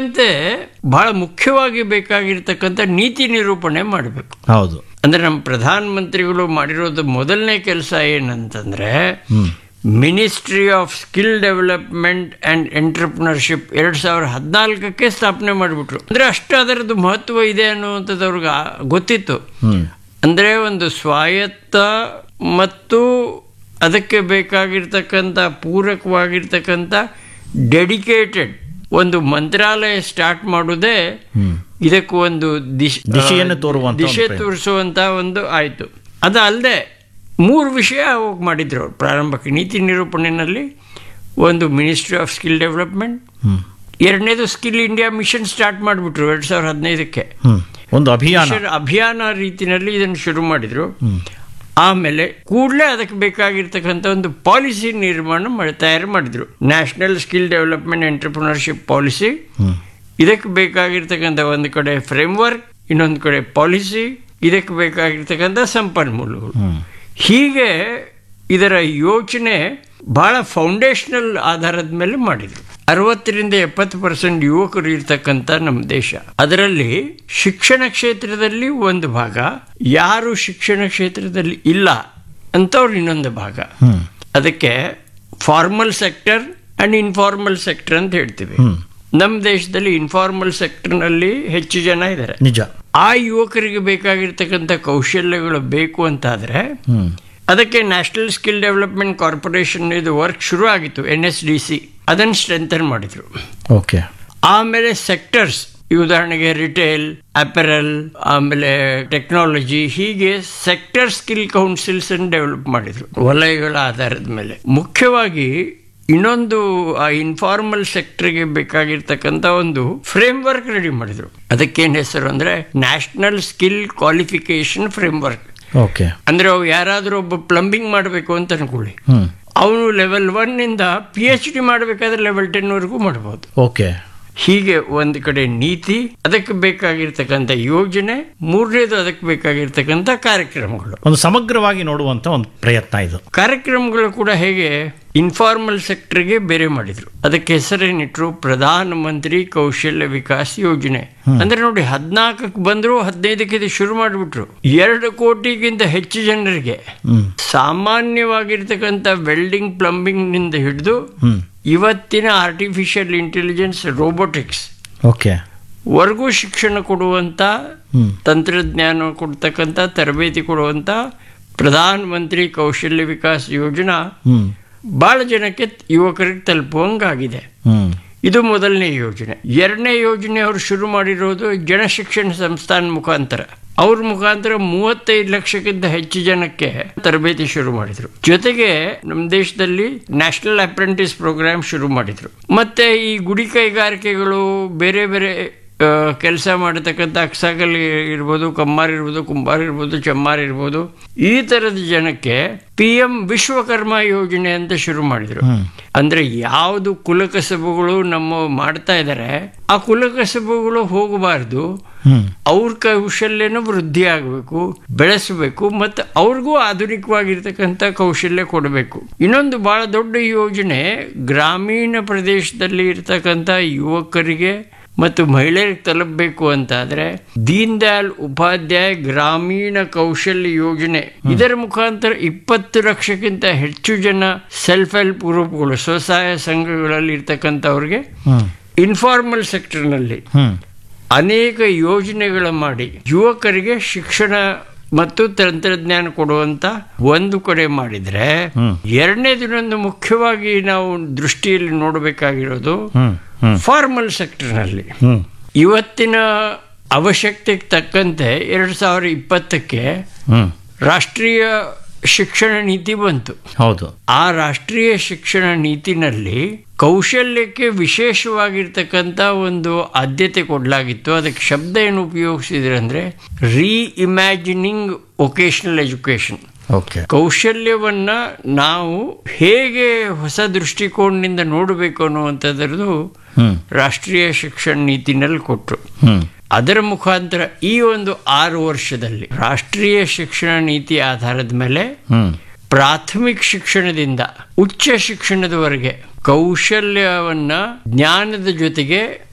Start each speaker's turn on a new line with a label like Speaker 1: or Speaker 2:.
Speaker 1: ತಕ್ಕಂತೆ ಬಹಳ ಮುಖ್ಯವಾಗಿ ಬೇಕಾಗಿರ್ತಕ್ಕಂಥ ನೀತಿ ನಿರೂಪಣೆ ಮಾಡಬೇಕು
Speaker 2: ಹೌದು
Speaker 1: ಅಂದ್ರೆ ನಮ್ಮ ಪ್ರಧಾನ ಮಂತ್ರಿಗಳು ಮಾಡಿರೋದು ಮೊದಲನೇ ಕೆಲಸ ಏನಂತಂದ್ರೆ ministry of skill development and entrepreneurship ಎರಡ್ ಸಾವಿರದ ಹದಿನಾಲ್ಕಕ್ಕೆ ಸ್ಥಾಪನೆ ಮಾಡಿಬಿಟ್ರು ಅಂದ್ರೆ ಅಷ್ಟು ಅದರದ್ದು ಮಹತ್ವ ಇದೆ ಅನ್ನುವಂಥದ್ದು ಅವ್ರಿಗೆ ಆ- ಗೊತ್ತಿತ್ತು
Speaker 2: ಹ್ಮ್
Speaker 1: ಅಂದ್ರೆ ಒಂದು ಸ್ವಾಯತ್ತ ಮತ್ತು ಅದಕ್ಕೆ ಬೇಕಾಗಿರ್ತಕ್ಕಂಥ ಪೂರಕವಾಗಿರ್ತಕ್ಕಂಥ ಡೆಡಿಕೇಟೆಡ್ ಒಂದು ಮಂತ್ರಾಲಯ ಸ್ಟಾರ್ಟ್ ಮಾಡೋದೇ ಇದಕ್ಕೆ ಒಂದು ದಿಶ್-
Speaker 2: ದಿಶೆಯನ್ನು ತೋರುವಂತ ಒಂದು
Speaker 1: ದಿಶೆ
Speaker 2: ಪ್ರಯತ್ನ.
Speaker 1: ತೋರಿಸುವಂತ ಒಂದು ಆಯ್ತು ಅದಲ್ಲದೆ ಮೂರು ವಿಷಯ ಹೋಗಿ ಮಾಡಿದ್ರು ಅವ್ರು ಪ್ರಾರಂಭಕ್ಕೆ ನೀತಿ ನಿರೂಪಣೆಯಲ್ಲಿ ಒಂದು ಮಿನಿಸ್ಟ್ರಿ ಆಫ್ ಸ್ಕಿಲ್ ಡೆವಲಪ್ಮೆಂಟ್ ಎರಡನೇದು ಸ್ಕಿಲ್ ಇಂಡಿಯಾ ಮಿಷನ್ ಸ್ಟಾರ್ಟ್ ಮಾಡಿಬಿಟ್ರು ಎರಡ್ ಸಾವಿರದ ಹದಿನೈದಕ್ಕೆ
Speaker 2: ಹ್ಮ್ ಒಂದು ಅಭಿಯಾನ
Speaker 1: ಮಿಷನ್ ಅಭಿಯಾನ ರೀತಿಯಲ್ಲಿ ಇದನ್ನು ಶುರು ಮಾಡಿದ್ರು ಆಮೇಲೆ ಕೂಡಲೇ ಅದಕ್ಕೆ ಬೇಕಾಗಿರ್ತಕ್ಕಂಥ ಒಂದು ಪಾಲಿಸಿ ನಿರ್ಮಾಣ ಮಾಡಿ ತಯಾರು ಮಾಡಿದ್ರು national skill development entrepreneurship policy ಇದಕ್ಕೆ ಬೇಕಾಗಿರ್ತಕ್ಕಂಥ ಒಂದು ಕಡೆ ಫ್ರೇಮ್ವರ್ಕ್ ಇನ್ನೊಂದು ಕಡೆ ಪಾಲಿಸಿ ಇದಕ್ಕೆ ಬೇಕಾಗಿರ್ತಕ್ಕಂಥ ಸಂಪನ್ಮೂಲಗಳು ಹೀಗೆ ಇದರ ಯೋಚನೆ ಬಹಳ ಫೌಂಡೇಶನಲ್ ಆಧಾರದ ಮೇಲೆ ಮಾಡಿದ್ರು ಅರವತ್ತರಿಂದ ಎಪ್ಪತ್ತು ಪರ್ಸೆಂಟ್ ಯುವಕರು ಇರ್ತಕ್ಕಂಥ ನಮ್ಮ ದೇಶ ಅದರಲ್ಲಿ ಶಿಕ್ಷಣ ಕ್ಷೇತ್ರದಲ್ಲಿ ಒಂದು ಭಾಗ ಯಾರು ಶಿಕ್ಷಣ ಕ್ಷೇತ್ರದಲ್ಲಿ ಇಲ್ಲ ಅಂತವ್ರು ಇನ್ನೊಂದು ಭಾಗ ಅದಕ್ಕೆ formal sector and informal sector ಅಂತ ಹೇಳ್ತೀವಿ ನಮ್ಮ ದೇಶದಲ್ಲಿ ಇನ್ಫಾರ್ಮಲ್ ಸೆಕ್ಟರ್ನಲ್ಲಿ ಹೆಚ್ಚು ಜನ ಇದ್ದಾರೆ
Speaker 2: ನಿಜ
Speaker 1: ಆ ಯುವಕರಿಗೆ ಬೇಕಾಗಿರ್ತಕ್ಕಂಥ ಕೌಶಲ್ಯಗಳು ಬೇಕು ಅಂತಾದ್ರೆ
Speaker 2: ಹ್ಮ್
Speaker 1: ಅದಕ್ಕೆ ನ್ಯಾಷನಲ್ ಸ್ಕಿಲ್ ಡೆವಲಪ್ಮೆಂಟ್ ಕಾರ್ಪೊರೇಷನ್ ಇದು ವರ್ಕ್ ಶುರು ಆಗಿತ್ತು ಎನ್ ಎಸ್ ಡಿ ಸಿ ಅದನ್ನು ಸ್ಟ್ರೆಂಥನ್ ಮಾಡಿದ್ರು
Speaker 2: ಓಕೆ
Speaker 1: ಆಮೇಲೆ ಸೆಕ್ಟರ್ಸ್ ಈ ಉದಾಹರಣೆಗೆ ರಿಟೇಲ್ ಅಪೆರಲ್ ಆಮೇಲೆ ಟೆಕ್ನಾಲಜಿ ಹೀಗೆ ಸೆಕ್ಟರ್ ಸ್ಕಿಲ್ ಕೌನ್ಸಿಲ್ಸ್ ಅನ್ನು ಡೆವಲಪ್ ಮಾಡಿದ್ರು ವಲಯಗಳ ಆಧಾರದ ಮೇಲೆ ಮುಖ್ಯವಾಗಿ ಇನ್ನೊಂದು ಆ ಇನ್ಫಾರ್ಮಲ್ ಸೆಕ್ಟರ್ಗೆ ಬೇಕಾಗಿರ್ತಕ್ಕಂಥ ಒಂದು ಫ್ರೇಮ್ ವರ್ಕ್ ರೆಡಿ ಮಾಡಿದ್ರು ಅದಕ್ಕೇನು ಹೆಸರು ಅಂದ್ರೆ national skill qualification framework
Speaker 2: okay
Speaker 1: ಅಂದ್ರೆ ಅವು ಯಾರಾದರೂ ಒಬ್ಬ ಪ್ಲಂಬಿಂಗ್ ಮಾಡಬೇಕು ಅಂತ ಅನ್ಕೊಳ್ಳಿ
Speaker 2: ಹ್ಮ್
Speaker 1: ಅವನು ಲೆವೆಲ್ ಒನ್ ಇಂದ ಪಿ ಎಚ್ ಡಿ ಮಾಡಬೇಕಾದ್ರೆ ಲೆವೆಲ್ ಟೆನ್ ವರೆಗೂ ಮಾಡಬಹುದು
Speaker 2: ಓಕೆ
Speaker 1: ಹೀಗೆ ಒಂದು ಕಡೆ ನೀತಿ ಅದಕ್ಕೆ ಬೇಕಾಗಿರ್ತಕ್ಕಂಥ ಯೋಜನೆ ಮೂರನೇದು ಅದಕ್ಕೆ ಬೇಕಾಗಿರ್ತಕ್ಕಂಥ ಕಾರ್ಯಕ್ರಮಗಳು
Speaker 2: ಒಂದು ಸಮಗ್ರವಾಗಿ ನೋಡುವಂತ ಒಂದು ಪ್ರಯತ್ನ ಇದು
Speaker 1: ಕಾರ್ಯಕ್ರಮಗಳು ಕೂಡ ಹೇಗೆ ಇನ್ಫಾರ್ಮಲ್ ಸೆಕ್ಟರ್ಗೆ ಬೇರೆ ಮಾಡಿದ್ರು ಅದಕ್ಕೆ ಹೆಸರೇನಿಟ್ರು ಪ್ರಧಾನ ಮಂತ್ರಿ ಕೌಶಲ್ಯ ವಿಕಾಸ್ ಯೋಜನೆ ಅಂದ್ರೆ ನೋಡಿ ಹದಿನಾಲ್ಕಕ್ಕೆ ಬಂದ್ರು ಹದಿನೈದಕ್ಕೆ ಇದು ಶುರು ಮಾಡಿಬಿಟ್ರು ಎರಡು ಕೋಟಿಗಿಂತ ಹೆಚ್ಚು ಜನರಿಗೆ ಸಾಮಾನ್ಯವಾಗಿರ್ತಕ್ಕಂಥ ವೆಲ್ಡಿಂಗ್ ಪ್ಲಂಬಿಂಗ್ ನಿಂದ ಹಿಡಿದು ಇವತ್ತಿನ ಆರ್ಟಿಫಿಷಿಯಲ್ ಇಂಟೆಲಿಜೆನ್ಸ್ ರೋಬೋಟಿಕ್ಸ್
Speaker 2: ಓಕೆ
Speaker 1: ವರ್ಗೂ ಶಿಕ್ಷಣ ಕೊಡುವಂತ ತಂತ್ರಜ್ಞಾನ ಕೊಡ್ತಕ್ಕಂಥ ತರಬೇತಿ ಕೊಡುವಂತ ಪ್ರಧಾನ ಮಂತ್ರಿ ಕೌಶಲ್ಯ ವಿಕಾಸ್ ಯೋಜನಾ
Speaker 2: ಹ್ಮ್
Speaker 1: ಬಹಳ ಜನಕ್ಕೆ ಯುವಕರಿಗೆ ತಲುಪುವಂಗಾಗಿದೆ
Speaker 2: ಹ್ಮ್
Speaker 1: ಇದು ಮೊದಲನೇ ಯೋಜನೆ ಎರಡನೇ ಯೋಜನೆ ಅವರು ಶುರು ಮಾಡಿರೋದು ಜನಶಿಕ್ಷಣ ಸಂಸ್ಥಾನ ಮುಖಾಂತರ ಅವ್ರ ಮುಖಾಂತರ ಮೂವತ್ತೈದು ಲಕ್ಷಕ್ಕಿಂತ ಹೆಚ್ಚು ಜನಕ್ಕೆ ತರಬೇತಿ ಶುರು ಮಾಡಿದ್ರು ಜೊತೆಗೆ ನಮ್ಮ ದೇಶದಲ್ಲಿ ನ್ಯಾಷನಲ್ ಅಪ್ರೆಂಟಿಸ್ ಪ್ರೋಗ್ರಾಮ್ ಶುರು ಮಾಡಿದ್ರು ಮತ್ತೆ ಈ ಗುಡಿ ಕೈಗಾರಿಕೆಗಳು ಬೇರೆ ಬೇರೆ ಕೆಲಸ ಮಾಡತಕ್ಕಂಥ ಅಕ್ಸಾಗಲ್ ಇರ್ಬೋದು ಕಮ್ಮಾರ್ ಇರ್ಬೋದು ಕುಂಬಾರ್ ಇರ್ಬೋದು ಚಮ್ಮಾರ್ ಇರ್ಬೋದು ಈ ತರದ ಜನಕ್ಕೆ ಪಿ ಎಂ ವಿಶ್ವಕರ್ಮ ಯೋಜನೆ ಅಂತ ಶುರು ಮಾಡಿದ್ರು ಅಂದ್ರೆ ಯಾವುದು ಕುಲಕಸಬುಗಳು ನಮ್ಮ ಮಾಡ್ತಾ ಇದ್ದಾರೆ ಆ ಕುಲಕಸಬುಗಳು ಹೋಗಬಾರ್ದು
Speaker 2: ಹ್ಮ್
Speaker 1: ಅವ್ರ ಕೌಶಲ್ಯನ ವೃದ್ಧಿ ಆಗಬೇಕು ಬೆಳೆಸಬೇಕು ಮತ್ತು ಅವ್ರಿಗೂ ಆಧುನಿಕವಾಗಿರ್ತಕ್ಕಂಥ ಕೌಶಲ್ಯ ಕೊಡಬೇಕು ಇನ್ನೊಂದು ಬಹಳ ದೊಡ್ಡ ಯೋಜನೆ ಗ್ರಾಮೀಣ ಪ್ರದೇಶದಲ್ಲಿ ಇರ್ತಕ್ಕಂಥ ಯುವಕರಿಗೆ ಮತ್ತು ಮಹಿಳೆಯರಿಗೆ ತಲುಪಬೇಕು ಅಂತಾದ್ರೆ ದೀನ್ ದಯಾಳ್ ಉಪಾಧ್ಯಾಯ ಗ್ರಾಮೀಣ ಕೌಶಲ್ಯ ಯೋಜನೆ ಇದರ ಮುಖಾಂತರ ಇಪ್ಪತ್ತು ಲಕ್ಷಕ್ಕಿಂತ ಹೆಚ್ಚು ಜನ ಸೆಲ್ಫ್ ಹೆಲ್ಪ್ ಗ್ರೂಪ್ಗಳು ಸ್ವಸಹಾಯ ಸಂಘಗಳಲ್ಲಿ ಇರ್ತಕ್ಕಂಥವ್ರಿಗೆ
Speaker 2: ಹ್ಮ್
Speaker 1: ಇನ್ಫಾರ್ಮಲ್ ಸೆಕ್ಟರ್ನಲ್ಲಿ
Speaker 2: ಹ್ಮ್
Speaker 1: ಅನೇಕ ಯೋಜನೆಗಳ ಮಾಡಿ ಯುವಕರಿಗೆ ಶಿಕ್ಷಣ ಮತ್ತು ತಂತ್ರಜ್ಞಾನ ಕೊಡುವಂತ ಒಂದು ಕಡೆ ಮಾಡಿದ್ರೆ
Speaker 2: ಹ್ಮ್.
Speaker 1: ಎರಡನೇ ದಿನೊಂದು ಮುಖ್ಯವಾಗಿ ನಾವು ದೃಷ್ಟಿಯಲ್ಲಿ ನೋಡಬೇಕಾಗಿರೋದು
Speaker 2: ಹ್ಮ್ ಹ್ಮ್
Speaker 1: ಫಾರ್ಮಲ್ ಸೆಕ್ಟರ್ನಲ್ಲಿ
Speaker 2: ಹ್ಮ್
Speaker 1: ಇವತ್ತಿನ ಅವಶ್ಯಕತೆಗೆ ತಕ್ಕಂತೆ ಎರಡು ಸಾವಿರ ಇಪ್ಪತ್ತಕ್ಕೆ
Speaker 2: ಹ್ಮ್
Speaker 1: ರಾಷ್ಟ್ರೀಯ ಶಿಕ್ಷಣ ನೀತಿ ಬಂತು
Speaker 2: ಹೌದು
Speaker 1: ಆ ರಾಷ್ಟ್ರೀಯ ಶಿಕ್ಷಣ ನೀತಿನಲ್ಲಿ ಕೌಶಲ್ಯಕ್ಕೆ ವಿಶೇಷವಾಗಿರ್ತಕ್ಕಂಥ ಒಂದು ಆದ್ಯತೆ ಕೊಡಲಾಗಿತ್ತು ಅದಕ್ಕೆ ಶಬ್ದ ಏನು ಉಪಯೋಗಿಸಿದ್ರೆ ಅಂದ್ರೆ reimagining vocational education
Speaker 2: okay
Speaker 1: ಕೌಶಲ್ಯವನ್ನ ನಾವು ಹೇಗೆ ಹೊಸ ದೃಷ್ಟಿಕೋನದಿಂದ ನೋಡಬೇಕು ಅನ್ನುವಂಥದ್ದು
Speaker 2: ಹ್ಮ್
Speaker 1: ರಾಷ್ಟ್ರೀಯ ಶಿಕ್ಷಣ ನೀತಿನಲ್ಲಿ ಕೊಟ್ಟರು
Speaker 2: ಹ್ಮ್
Speaker 1: ಅದರ ಮುಖಾಂತರ ಈ ಒಂದು ಆರು ವರ್ಷದಲ್ಲಿ ರಾಷ್ಟ್ರೀಯ ಶಿಕ್ಷಣ ನೀತಿ ಆಧಾರದ ಮೇಲೆ
Speaker 2: ಹ್ಮ್
Speaker 1: ಪ್ರಾಥಮಿಕ ಶಿಕ್ಷಣದಿಂದ ಉಚ್ಚ ಶಿಕ್ಷಣದವರೆಗೆ ಕೌಶಲ್ಯವನ್ನ ಜ್ಞಾನದ ಜೊತೆಗೆ